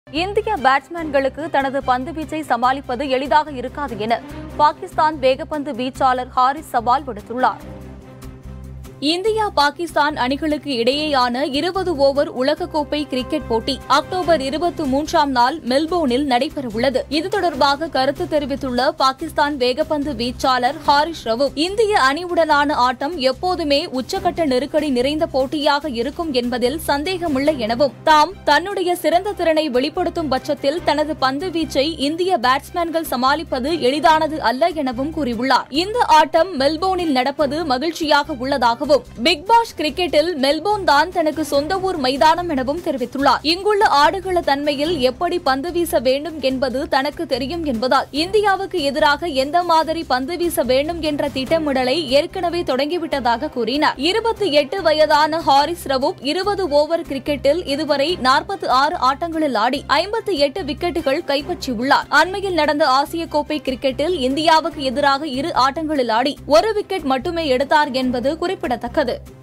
இந்திய பேட்ஸ்மேன்களுக்கு தனது பந்துவீச்சை சமாளிப்பது எளிதாக இருக்காது என பாகிஸ்தான் வேகப்பந்து வீச்சாளர் ஹாரிஸ் சவால் விடுத்துள்ளார் இந்தியா பாகிஸ்தான் அணிகளுக்கு இடையேயான இருபது ஓவர் உலகக்கோப்பை கிரிக்கெட் போட்டி அக்டோபர் இருபத்தி மூன்றாம் நாள் மெல்போர்னில் நடைபெறவுள்ளது இது தொடர்பாக கருத்து தெரிவித்துள்ள பாகிஸ்தான் வேகப்பந்து வீச்சாளர் ஹாரிஷ் ரவு இந்திய அணியுடனான ஆட்டம் எப்போதுமே உச்சக்கட்ட நெருக்கடி நிறைந்த போட்டியாக இருக்கும் என்பதில் சந்தேகமில்லை எனவும் தாம் தன்னுடைய சிறந்த திறனை வெளிப்படுத்தும் பட்சத்தில் தனது பந்து வீச்சை இந்திய பேட்ஸ்மேன்கள் சமாளிப்பது எளிதானது அல்ல எனவும் கூறியுள்ளார் இந்த ஆட்டம் மெல்போர்னில் நடப்பது மகிழ்ச்சியாக உள்ளதாகவும் பிக் பாஷ் கிரிக்கெட்டில் மெல்போர்ன் தான் தனக்கு சொந்த ஊர் மைதானம் எனவும் தெரிவித்துள்ளார் இங்குள்ள ஆடுகள தன்மையில் எப்படி பந்து வீச வேண்டும் என்பது தனக்கு தெரியும் என்பதால் இந்தியாவுக்கு எதிராக எந்த மாதிரி பந்து வீச வேண்டும் என்ற திட்டமிடலை ஏற்கனவே தொடங்கிவிட்டதாக கூறினார் இருபத்தி எட்டு வயதான ஹாரிஸ் ரவூப் இருபது ஓவர் கிரிக்கெட்டில் இதுவரை நாற்பத்தி ஆறு ஆட்டங்களில் ஆடி ஐம்பத்தி எட்டு விக்கெட்டுகள் கைப்பற்றியுள்ளார் அண்மையில் நடந்த ஆசிய கோப்பை கிரிக்கெட்டில் இந்தியாவுக்கு எதிராக இரு ஆட்டங்களில் ஆடி ஒரு விக்கெட் மட்டுமே எடுத்தார் என்பது குறிப்பிடத்தக்கது